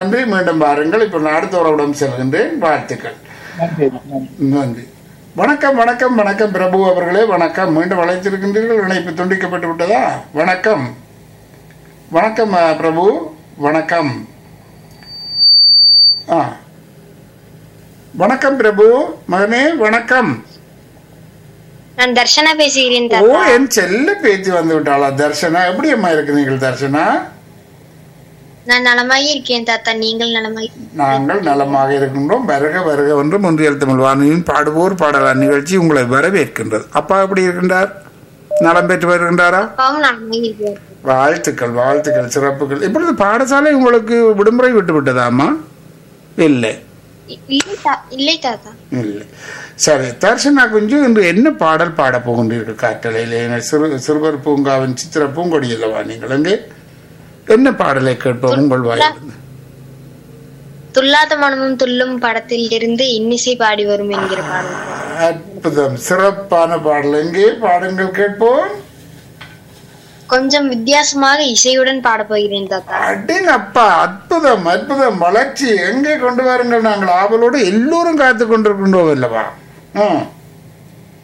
நன்றி மீண்டும் பாருங்கள் இப்போ நான் அடுத்த உறவிடம் செல்கின்றேன் வாழ்த்துக்கள் நன்றி நன்றி நன்றி வணக்கம் வணக்கம் வணக்கம் பிரபு அவர்களே வணக்கம் மீண்டும் அழைத்திருக்கின்றீர்கள் இணைப்பு துண்டிக்கப்பட்டு விட்டதா வணக்கம் வணக்கம் அஹ், பிரபு வணக்கம் ஆ வணக்கம் பிரபு மகனே வணக்கம் நான் தர்ஷனா பேசுகிறேன் ஓ தாத்தா என் செல்ல பேத்தி வந்து விட்டாளா தர்ஷனா எப்படி அம்மா இருக்கிறீர்கள் தர்ஷனா நான் நலமாய் இருக்கேன் தாத்தா நீங்கள் நலமாய் நாங்கள் நலமாக இருக்கின்றோம் வருக வருக என்று முன்றியல் தமிழ் வானொலியின் பாடுவோர் பாடலார் நிகழ்ச்சி உங்களை வரவேற்கின்றது அப்பா எப்படி இருக்கின்றார் நலம் பெற்று வருகின்றாரா அப்பாவும் நலமாய் இருக்கிறார் வாழ்த்துக்கள் வாழ்த்துக்கள் சிறப்புகள் இப்பொழுது பாடசாலை உங்களுக்கு விடுமுறை விட்டு விட்டதாமா இல்லை இ- இல்லை தா- இல்லை தாத்தா இல்லை சரி தர்ஷனா குஞ்சு இன்று என்ன பாடல் பாடப் போகின்றீர்கள் காற்றலையிலே சிறு சிறுவர் பூங்காவின் சித்திர பூங்கொடி அல்லவா நீங்கள் அங்கே என்ன பாடலை கேட்போம் உங்கள் வாயிலிருந்து துல்லாத மனமும் துள்ளும் படத்தில் இருந்து இன்னிசை பாடி வரும் என்கிற பாடல் அற்புதம் சிறப்பான பாடல் எங்கே பாடுங்கள் கேட்போம் கொஞ்சம் வித்தியாசமாக இசையுடன் பாடப் போகிறேன் தாத்தா அடேங்கப்பா அற்புதம் அற்புதம் வளர்ச்சி எங்கே கொண்டு வாருங்கள் நாங்கள் ஆவலோடு எல்லோரும் காத்து கொண்டிருக்கின்றோம் அல்லவா ம்